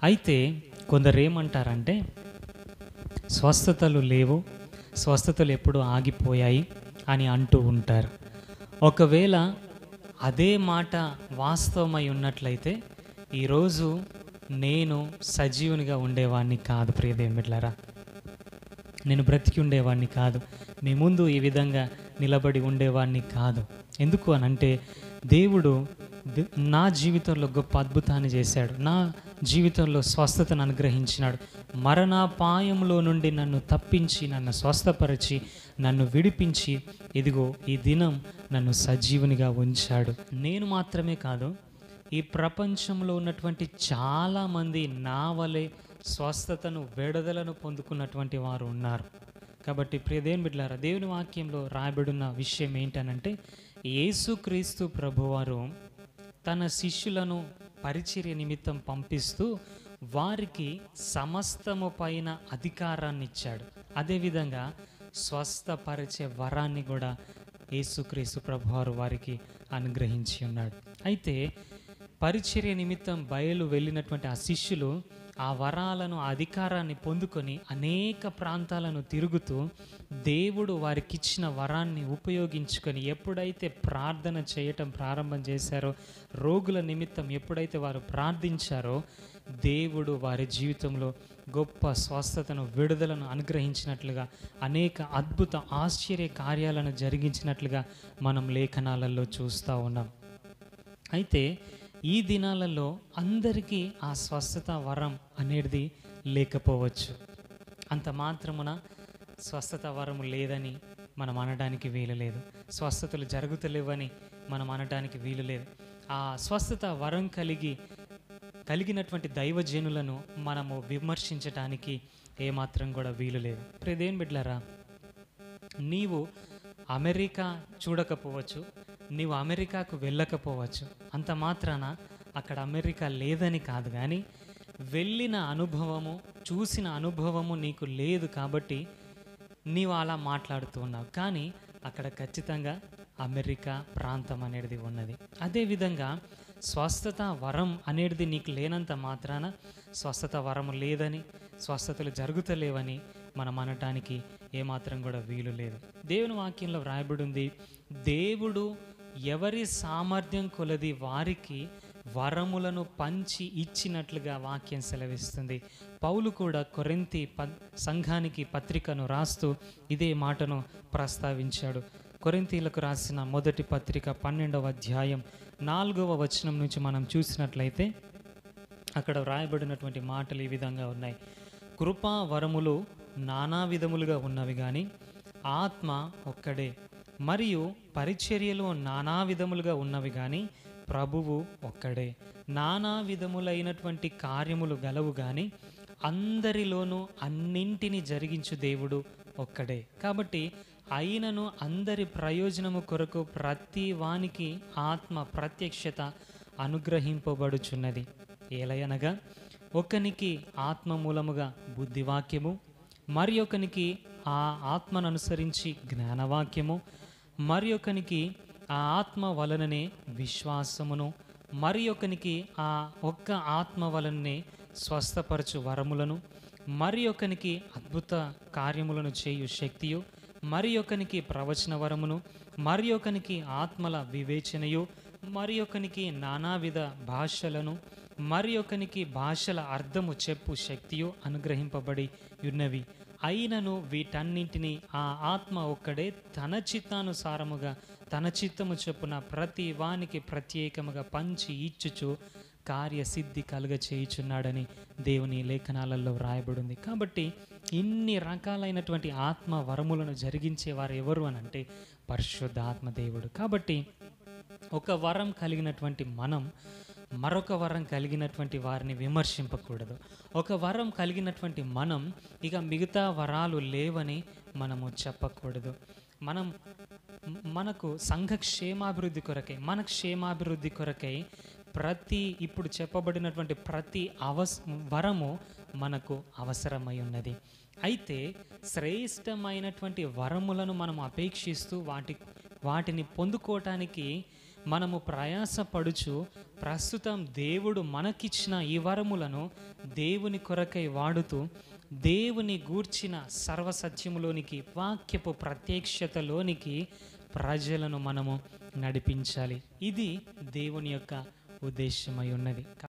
అయితే కొందరు ఏమంటారంటే స్వస్థతలు లేవు స్వస్థతలు ఎప్పుడు ఆగిపోయాయి అని అంటూ ఉంటారు ఒకవేళ అదే మాట వాస్తవమై ఉన్నట్లయితే ఈరోజు నేను సజీవునిగా ఉండేవాడిని కాదు ప్రియదేమిట్లారా నేను బ్రతికి ఉండేవాడిని కాదు మీ ముందు ఈ విధంగా నిలబడి ఉండేవాడిని కాదు ఎందుకు అని అంటే దేవుడు ద- నా జీవితంలో గొప్ప అద్భుతాన్ని చేశాడు నా జీవితంలో స్వస్థతను అనుగ్రహించినాడు మరణాపాయంలో నుండి నన్ను తప్పించి నన్ను స్వస్థపరిచి నన్ను విడిపించి ఇదిగో ఈ దినం నన్ను సజీవునిగా ఉంచాడు నేను మాత్రమే కాదు ఈ ప్రపంచంలో ఉన్నటువంటి చాలామంది నా వలె స్వస్థతను విడుదలను పొందుకున్నటువంటి వారు ఉన్నారు కాబట్టి ప్రియ దేవుని బిడ్డలారా దేవుని వాక్యంలో రాయబడిన విషయం ఏంటనంటే యేసుక్రీస్తు ప్రభువారు తన శిష్యులను పరిచర్య నిమిత్తం పంపిస్తూ వారికి సమస్తము పైన అధికారాన్ని ఇచ్చాడు అదేవిధంగా స్వస్థపరిచే వరాన్ని కూడా యేసుక్రీస్తు ప్రభువారు వారికి అనుగ్రహించి ఉన్నాడు అయితే పరిచర్య నిమిత్తం బయలు వెళ్ళినటువంటి ఆ శిష్యులు ఆ వరాలను ఆ అధికారాన్ని పొందుకొని అనేక ప్రాంతాలను తిరుగుతూ దేవుడు వారికి ఇచ్చిన వరాన్ని ఉపయోగించుకొని ఎప్పుడైతే ప్రార్థన చేయటం ప్రారంభం చేశారో రోగుల నిమిత్తం ఎప్పుడైతే వారు ప్రార్థించారో దేవుడు వారి జీవితంలో గొప్ప స్వస్థతను విడుదలను అనుగ్రహించినట్లుగా అనేక అద్భుత ఆశ్చర్య కార్యాలను జరిగించినట్లుగా మనం లేఖనాలలో చూస్తూ ఉన్నాం అయితే ఈ దినాలలో అందరికీ ఆ స్వస్థత వరం అనేది లేకపోవచ్చు అంత మాత్రమున స్వస్థత వరం లేదని మనం అనడానికి వీలు లేదు స్వస్థతలు జరుగుతలేవని మనం అనడానికి వీలు లేదు ఆ స్వస్థత వరం కలిగి కలిగినటువంటి దైవజనులను మనము విమర్శించడానికి ఏమాత్రం కూడా వీలు లేదు ప్రేదేం బిడ్లరా నీవు అమెరికా చూడకపోవచ్చు నీవు అమెరికాకు వెళ్ళకపోవచ్చు అంత మాత్రాన అక్కడ అమెరికా లేదని కాదు కానీ వెళ్ళిన అనుభవము చూసిన అనుభవము నీకు లేదు కాబట్టి నీవు అలా మాట్లాడుతూ ఉన్నావు కానీ అక్కడ ఖచ్చితంగా అమెరికా ప్రాంతం అనేది ఉన్నది అదేవిధంగా స్వస్థత వరం అనేది నీకు లేనంత మాత్రాన స్వస్థత వరం లేదని స్వస్థతలు జరుగుతలేవని మనం అనటానికి ఏమాత్రం కూడా వీలు లేదు దేవుని వాక్యంలో వ్రాయబడి ఉంది దేవుడు ఎవరి సామర్థ్యం కొలది వారికి వరములను పంచి ఇచ్చినట్లుగా వాక్యం సెలవిస్తుంది పౌలు కూడా కొరింతి ప సంఘానికి పత్రికను రాస్తూ ఇదే మాటను ప్రస్తావించాడు కొరింతీలకు రాసిన మొదటి పత్రిక పన్నెండవ అధ్యాయం నాలుగవ వచనం నుంచి మనం చూసినట్లయితే అక్కడ వ్రాయబడినటువంటి మాటలు ఈ విధంగా ఉన్నాయి కృపా వరములు నానా విధములుగా ఉన్నవి కానీ ఆత్మ ఒక్కడే మరియు పరిచర్యలు నానా విధములుగా ఉన్నవి కానీ ప్రభువు ఒక్కడే నానా విధములైనటువంటి కార్యములు గలవు కానీ అందరిలోనూ అన్నింటిని జరిగించు దేవుడు ఒక్కడే కాబట్టి అయినను అందరి ప్రయోజనము కొరకు ప్రతి వానికి ఆత్మ ప్రత్యక్షత అనుగ్రహింపబడుచున్నది ఏలయనగా ఒకనికి ఆత్మ మూలముగా బుద్ధివాక్యము మరి ఒకనికి ఆ ఆత్మను అనుసరించి జ్ఞానవాక్యము మరి ఒకనికి ఆ ఆత్మ వలననే విశ్వాసమును మరి ఒకనికి ఆ ఒక్క ఆత్మ వలననే స్వస్థపరచు వరములను మరి ఒకనికి అద్భుత కార్యములను చేయు శక్తియు మరి ఒకనికి ప్రవచన వరమును మరి ఒకనికి ఆత్మల వివేచనయు మరి ఒకనికి నానావిధ భాషలను మరి ఒకనికి భాషల అర్థము చెప్పు శక్తియు అనుగ్రహింపబడి ఉన్నవి అయినను వీటన్నింటినీ ఆ ఆత్మ ఒక్కడే తన చిత్తానుసారముగా తన చిత్తము చొప్పున ప్రతి వానికి ప్రత్యేకముగా పంచి ఇచ్చుచు కార్యసిద్ధి కలుగ చేయుచున్నాడని దేవుని లేఖనాలలో వ్రాయబడింది కాబట్టి ఇన్ని రకాలైనటువంటి ఆత్మ వరములను జరిగించే వారు ఎవరు అని అంటే పరిశుద్ధ ఆత్మ దేవుడు కాబట్టి ఒక వరం కలిగినటువంటి మనం మరొక వరం కలిగినటువంటి వారిని విమర్శింపకూడదు ఒక వరం కలిగినటువంటి మనం ఇక మిగతా వరాలు లేవని మనము చెప్పకూడదు మనం మ- మనకు సంఘ క్షేమాభివృద్ధి కొరకై మన క్షేమాభివృద్ధి కొరకై ప్రతి ఇప్పుడు చెప్పబడినటువంటి ప్రతి అవస్ వరము మనకు అవసరమై ఉన్నది అయితే శ్రేష్టమైనటువంటి వరములను మనం అపేక్షిస్తూ వాటి వాటిని పొందుకోవటానికి మనము ప్రయాసపడుచు ప్రస్తుతం దేవుడు మనకిచ్చిన ఈ వరములను దేవుని కొరకై వాడుతూ దేవుని గూర్చిన సర్వసత్యములోనికి వాక్యపు ప్రత్యక్షతలోనికి ప్రజలను మనము నడిపించాలి ఇది దేవుని యొక్క ఉద్దేశమై ఉన్నది